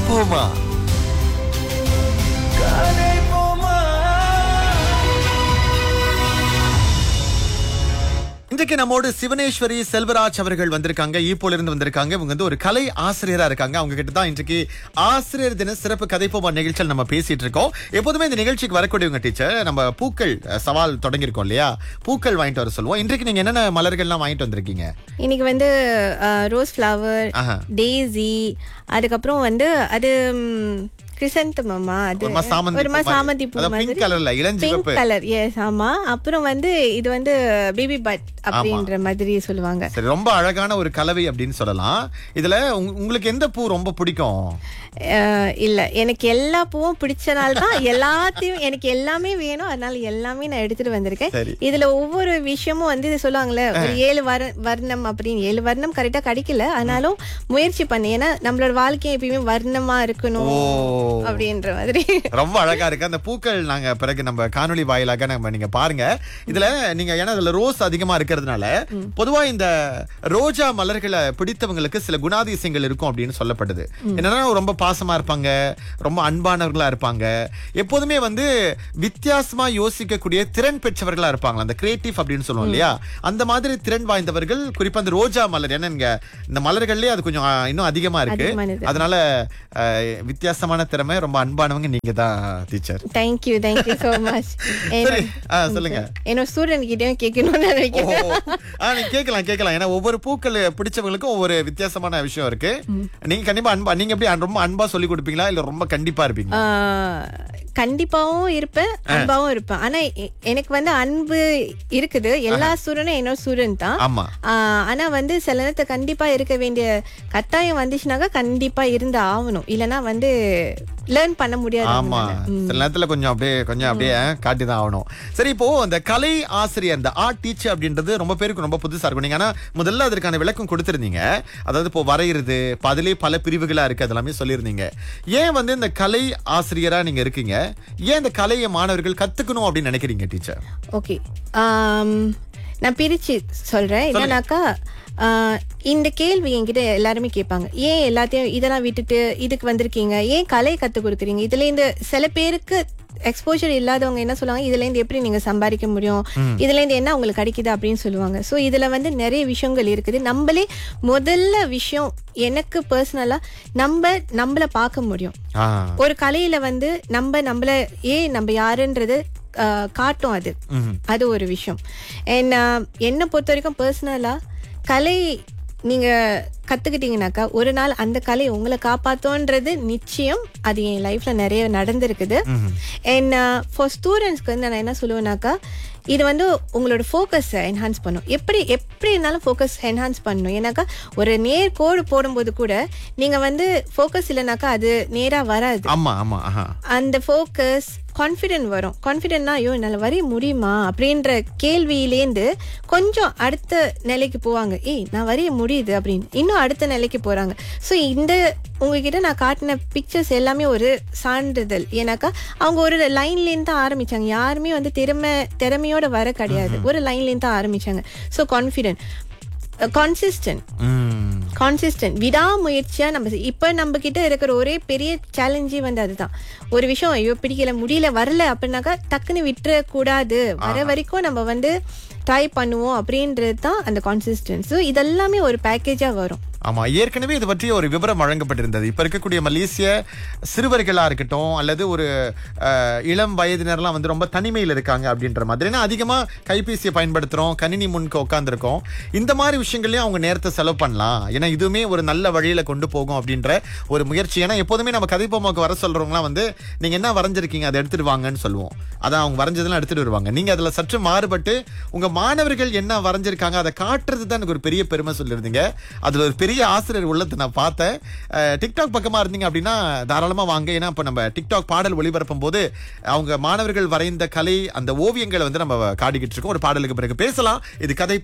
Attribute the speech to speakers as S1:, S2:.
S1: போமா கதை போமா இன்றைக்கு நம்மோடு சிவனேஸ்வரி செல்வராஜ் அவர்கள் வந்திருக்காங்க ஈப்போல இருந்து வந்திருக்காங்க இவங்க வந்து ஒரு கலை ஆசிரியரா இருக்காங்க அவங்க கிட்ட தான் இன்றைக்கு ஆசிரியர் தின சிறப்பு கதைப்போமா நிகழ்ச்சியில் நம்ம பேசிட்டு இருக்கோம் எப்போதுமே இந்த நிகழ்ச்சிக்கு வரக்கூடியவங்க டீச்சர் நம்ம பூக்கள் அஹ், சவால் தொடங்கியிருக்கோம் இல்லையா பூக்கள் வாங்கிட்டு வர சொல்லுவோம் இன்றைக்கு நீங்க என்னென்ன மலர்கள்லாம் வாங்கிட்டு வந்திருக்கீங்க
S2: இன்னைக்கு வந்து ரோஸ் ஃப்ளவர்
S1: ஆஹா.
S2: டேசி அதுக்கப்புறம் வந்து அது கிறிசந்தமம்மா அது
S1: ஒரு மாதிரி சாமந்தி
S2: ஒரு மாதிரி
S1: பூ மாதிரி.
S2: சாமந்தி பூ
S1: அதான் pink
S2: மாதிரி
S1: colourல, இளஞ்சிவப்பு.
S2: பிங்க் கலர் எஸ் ஆமா அப்புறம் வந்து இது வந்து பேபி பட் அப்படின்ற மாதிரி சொல்லுவாங்க
S1: சரி ரொம்ப அழகான ஒரு கலவை அப்படின்னு சொல்லலாம் இதுல உங்க- உங்களுக்கு எந்த பூ ரொம்ப பிடிக்கும்
S2: அஹ், இல்ல எனக்கு எல்லா பூவும் பிடிச்சனால தான் எல்லாத்தையும் எனக்கு எல்லாமே வேணும் அதனால எல்லாமே நான் எடுத்துட்டு வந்திருக்கேன்
S1: சரி.
S2: இதுல ஒவ்வொரு விஷயமும் வந்து இது சொல்லுவாங்கல்ல ஒரு ஏழு வர வர்ணம் அப்படின்னு ஏழு வர்ணம் கரெக்டா கிடைக்கல ஆனாலும் முயற்சி பண்ணேன் ஏன்னா நம்மளோட வாழ்க்கை எப்பயுமே வர்ணமா இருக்கணும்
S1: ஓ.
S2: அப்படின்ற மாதிரி
S1: ரொம்ப அழகா இருக்கு அந்த பூக்கள் நாங்க பிறகு நம்ம காணொளி வாயிலாக நம்ம நீங்க பாருங்க இதுல நீங்க ஏன்னா இதுல ரோஸ் அதிகமா இருக்கிறதுனால பொதுவா இந்த ரோஜா மலர்களை பிடித்தவங்களுக்கு சில குணாதிசயங்கள் இருக்கும் அப்படின்னு சொல்லப்படுது என்னன்னா ரொம்ப பாசமா இருப்பாங்க ரொம்ப அன்பானவர்களா இருப்பாங்க எப்போதுமே வந்து வித்தியாசமா யோசிக்கக்கூடிய திறன் பெற்றவர்களா இருப்பாங்க அந்த கிரியேட்டிவ் அப்படின்னு சொல்லுவோம் இல்லையா அந்த மாதிரி திறன் வாய்ந்தவர்கள் குறிப்பா அந்த ரோஜா மலர் ஏன்னா இங்க இந்த மலர்கள்லயே அது கொஞ்சம் ஆ, இன்னும் அதிகமா இருக்கு
S2: அதிகமானது.
S1: அதனால அஹ், வித்தியாசமான திறமை ரொம்ப அன்பானவங்க நீங்க தான் teacher
S2: thank you thank you so much
S1: சரி ஆ, சொல்லுங்க
S2: என்னோட ஸ்டூடெண்ட் கிட்டயும் கேட்கணும்னு
S1: ஓ,
S2: நினைக்கிறேன்
S1: ஆ, நீங்க கேட்கலாம் கேட்கலாம் ஏன்னா ஒவ்வொரு பூக்கள் பிடிச்சவங்களுக்கும் ஒவ்வொரு வித்தியாசமான விஷயம் இருக்கு நீங்க கண்டிப்பா அன்பா நீங்க எப்படி அன்- ரொம்ப அன்பா சொல்லி கொடுப்பீங்களா இல்ல ரொம்ப கண்டிப்பா இருப்பீங்க
S2: ஆஹ், கண்டிப்பாவும் இருப்பேன் அன்பாவும் இருப்பேன் ஆனா எ- எனக்கு வந்து அன்பு இருக்குது எல்லா ஸ்டூடெண்டும் என்னோட ஸ்டூடெண்ட் தான்
S1: ஆமா
S2: ஆஹ், ஆனா வந்து சில நேரத்துல கண்டிப்பா இருக்க வேண்டிய கட்டாயம் வந்துச்சுனாக்கா கண்டிப்பா இருந்து ஆகணும் இல்லனா வந்து லேர்ன் பண்ண முடியாது
S1: ஆமா சில நேரத்துல கொஞ்சம் அப்படியே கொஞ்சம் அப்படியே காட்டி தான் ஆகணும் சரி இப்போ அந்த கலை ஆசிரியர் இந்த ஆர்ட் டீச்சர் அப்படின்றது ரொம்ப பேருக்கு ரொம்ப புதுசா இருக்கும் நீங்க ஆனா முதல்ல அதற்கான விளக்கம் கொடுத்திருந்தீங்க அதாவது இப்போ வரைகிறது இப்போ அதுலயே பல பிரிவுகளா இருக்கு அதெல்லாமே சொல்லியிருந்தீங்க ஏன் வந்து இந்த கலை ஆசிரியரா நீங்க இருக்கீங்க ஏன் இந்த கலையை மாணவர்கள் கத்துக்கணும் அப்படின்னு நினைக்கிறீங்க டீச்சர்
S2: ஓகே நான் பிரிச்சு சொல்றேன் என்னன்னாக்கா ஆஹ், இந்த கேள்வி என்கிட்ட எல்லாருமே கேட்பாங்க ஏன் எல்லாத்தையும் இதெல்லாம் விட்டுட்டு இதுக்கு வந்திருக்கீங்க ஏன் கலை கத்து கொடுக்குறீங்க இதுல இருந்து சில பேருக்கு எக்ஸ்போஜர் இல்லாதவங்க என்ன சொல்லுவாங்க இதுல இருந்து எப்படி நீங்க சம்பாதிக்க முடியும் இதுல இருந்து என்ன உங்களுக்கு கிடைக்குது அப்படின்னு சொல்லுவாங்க சோ இதுல வந்து நிறைய விஷயங்கள் இருக்குது நம்மளே முதல்ல விஷயம் எனக்கு பர்சனலா நம்ம நம்மள பார்க்க முடியும்
S1: ஆ
S2: ஒரு கலையில வந்து நம்ம நம்மள ஏன் நம்ம யாருன்றது ஆஹ், காட்டும் அது
S1: ம்ஹும்.
S2: அது ஒரு விஷயம் And, ஆஹ், என்னை பொறுத்த வரைக்கும் பர்சனலா கலை நீங்க கத்துக்கிட்டீங்கனாக்கா ஒரு நாள் அந்த கலை உங்களை காப்பாத்தோன்றது நிச்சயம் அது என் லைஃப்ல நிறைய நடந்திருக்குது அண்ட் ஃபார் ஸ்டூடெண்ட்ஸ்க்கு வந்து நான் என்ன சொல்லுவேனாக்கா இது வந்து உங்களோட ஃபோக்கஸை என்ஹான்ஸ் பண்ணும் எப்படி எப்படி இருந்தாலும் ஃபோக்கஸ் என்ஹான்ஸ் பண்ணணும் ஏன்னாக்கா ஒரு நேர் கோடு போடும்போது கூட நீங்க வந்து ஃபோக்கஸ் இல்லைனாக்கா அது நேரா வராது
S1: ஆமா ஆமா ஆஹா
S2: அந்த ஃபோக்கஸ் கான்ஃபிடென்ட் வரும் கான்ஃபிடென்ட்னா ஐயோ என்னால் வரைய முடியுமா அப்படின்ற கேள்வியிலேருந்து கொஞ்சம் அடுத்த நிலைக்கு போவாங்க ஏய் நான் வரைய முடியுது அப்படின்னு இன்னும் அடுத்த நிலைக்கு போறாங்க ஸோ இந்த உங்ககிட்ட நான் காட்டின பிக்சர்ஸ் எல்லாமே ஒரு சான்றிதழ் ஏன்னாக்கா அவங்க ஒரு லைன்லேருந்து தான் ஆரம்பிச்சாங்க யாருமே வந்து திறமை திறமையோட வர கிடையாது ஒரு லைன்லேருந்து தான் ஆரம்பிச்சாங்க so confident consistent
S1: hmm
S2: consistent விடாமுயற்சியா நம்ம செய்- இப்ப நம்ம கிட்ட இருக்கிற ஒரே பெரிய சேலஞ்சே வந்து அதுதான் ஒரு விஷயம் ஐயோ பிடிக்கல முடியல வரல அப்படின்னாக்கா டக்குன்னு விட்டுற கூடாது வர வரைக்கும் நம்ம வந்து ட்ரை பண்ணுவோம் அப்படின்றது தான் அந்த கான்சிஸ்டன்ஸ் இதெல்லாமே ஒரு பேக்கேஜா வரும்
S1: ஆமா ஏற்கனவே இது பற்றி ஒரு விவரம் வழங்கப்பட்டிருந்தது இப்ப இருக்கக்கூடிய மலேசிய சிறுவர்களா இருக்கட்டும் அல்லது ஒரு அஹ், இளம் வயதினர்லாம் வந்து ரொம்ப தனிமையில் இருக்காங்க அப்படின்ற மாதிரி ஏன்னா அதிகமா கைபேசியை பயன்படுத்துறோம் கணினி முன்க உட்காந்துருக்கோம் இந்த மாதிரி விஷயங்களையும் அவங்க நேரத்தை செலவு பண்ணலாம் ஏன்னா இதுவுமே ஒரு நல்ல வழியில கொண்டு போகும் அப்படின்ற ஒரு முயற்சி ஏன்னா எப்போதுமே நம்ம கதைப்போமாக்கு வர சொல்றவங்களாம் வந்து நீங்க என்ன வரைஞ்சிருக்கீங்க அதை எடுத்துட்டு வாங்கன்னு சொல்லுவோம் அதான் அவங்க வரைஞ்சதெல்லாம் எடுத்துட்டு வருவாங்க நீங்க அதுல சற்று மாறுபட்டு உங்க மாணவர்கள் என்ன வரைஞ்சிருக்காங்க அதை காட்டுறது தான் எனக்கு ஒரு பெரிய பெருமை சொல்லியிருந்தீங்க அதுல ஒரு பெரிய ஆசிரியர் உள்ளத்தை நான் பார்த்தேன் அஹ், டிக்டாக் பக்கமா இருந்தீங்க அப்படின்னா தாராளமா வாங்க ஏன்னா இப்ப நம்ம டிக்டாக் பாடல் ஒளிபரப்பும் போது அவங்க மாணவர்கள் வரைந்த கலை அந்த ஓவியங்களை வந்து நம்ம காட்டிக்கிட்டு இருக்கோம் ஒரு பாடலுக்கு பிறகு பேசலாம் இது கதை